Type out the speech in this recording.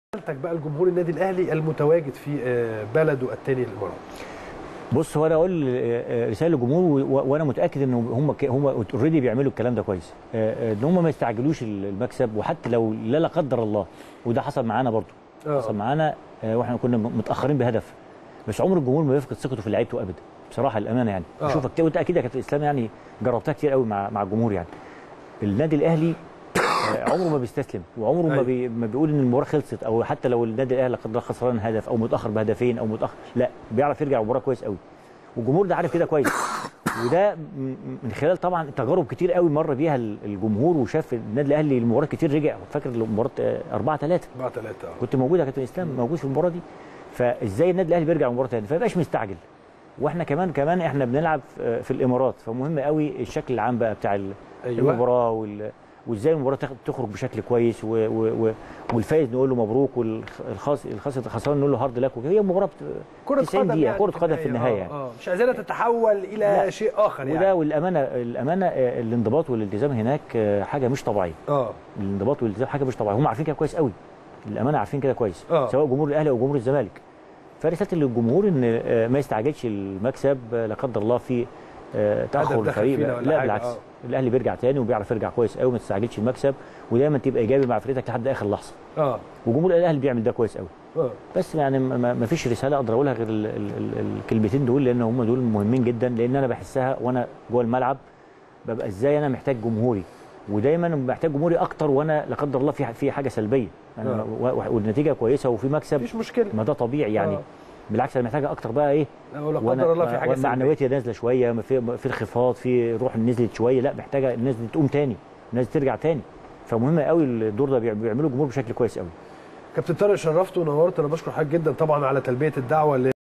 رسالتك بقى لجمهور النادي الاهلي المتواجد في آه، بلده الثاني الامارات بص هو انا اقول آه، رساله للجمهور و- وانا متاكد ان هم ك- هم اوريدي بيعملوا الكلام ده كويس آه، آه، ان هم ما يستعجلوش المكسب وحتى لو لا لا قدر الله وده حصل معانا برضو آه. حصل معانا آه، واحنا كنا متاخرين بهدف بس عمر الجمهور ما بيفقد ثقته في لعيبته ابدا بصراحه الامانه يعني آه. بشوفك كتير وانت اكيد يا كابتن اسلام يعني جربتها كتير قوي مع مع الجمهور يعني النادي الاهلي آه، عمره ما بيستسلم وعمره ما, أيوة. بي ما بيقول ان المباراه خلصت او حتى لو النادي الاهلي لا قدر الله خسران هدف او متاخر بهدفين او متاخر لا بيعرف يرجع المباراه كويس قوي والجمهور ده عارف كده كويس وده م- من خلال طبعا تجارب كتير قوي مر بيها الجمهور وشاف النادي الاهلي المباراه كتير رجع فاكر مباراه 4 3 4 3 كنت موجود يا كابتن اسلام موجود في المباراه دي فازاي النادي الاهلي بيرجع المباراه تاني فما يبقاش مستعجل واحنا كمان كمان احنا بنلعب في في الامارات فمهم قوي الشكل العام بقى بتاع ال- أيوة. المباراه وال وازاي المباراه تخ- تخرج بشكل كويس و... و... و... والفايز نقول له مبروك والخاص الخاص الخسران نقول له هارد لك هي مباراه بت... كره 90 قدم دقيقه يعني كره قدم في النهايه آه. يعني. آه. مش عايزينها تتحول الى لا. شيء اخر وده يعني والامانه الامانه آه، الانضباط والالتزام هناك آه، حاجه مش طبيعيه اه الانضباط والالتزام حاجه مش طبيعيه هم عارفين كده كويس قوي الامانه عارفين كده كويس آه. سواء جمهور الاهلي او جمهور الزمالك فرسالتي للجمهور ان آه، ما يستعجلش المكسب آه، لا قدر الله في آه، هدف تاخر دخل الفريق فينا لا, ولا لا حاجة، بالعكس آه. الاهلي بيرجع تاني وبيعرف يرجع كويس قوي ما تستعجلش المكسب ودايما تبقى ايجابي مع فرقتك لحد اخر لحظه اه وجمهور الاهلي بيعمل ده كويس قوي اه بس يعني ما- ما ما فيش رساله اقدر اقولها غير ال- ال- ال- الكلمتين دول لان هم دول مهمين جدا لان انا بحسها وانا جوه الملعب ببقى ازاي انا محتاج جمهوري ودايما محتاج جمهوري اكتر وانا لا قدر الله في ح- في حاجه سلبيه يعني آه. و- و- والنتيجه كويسه وفي مكسب مفيش مشكله ما ده طبيعي يعني آه. بالعكس انا محتاجه اكتر بقى ايه لو لا وأنا- قدر الله في حاجه سلبية. معنوياتي نازله شويه ما في في انخفاض في روح نزلت شويه لا محتاجه الناس دي تقوم تاني الناس دي ترجع تاني فمهم قوي الدور ده بيع- بيعملوا الجمهور بشكل كويس قوي كابتن طارق شرفت ونورت انا بشكر حضرتك جدا طبعا على تلبيه الدعوه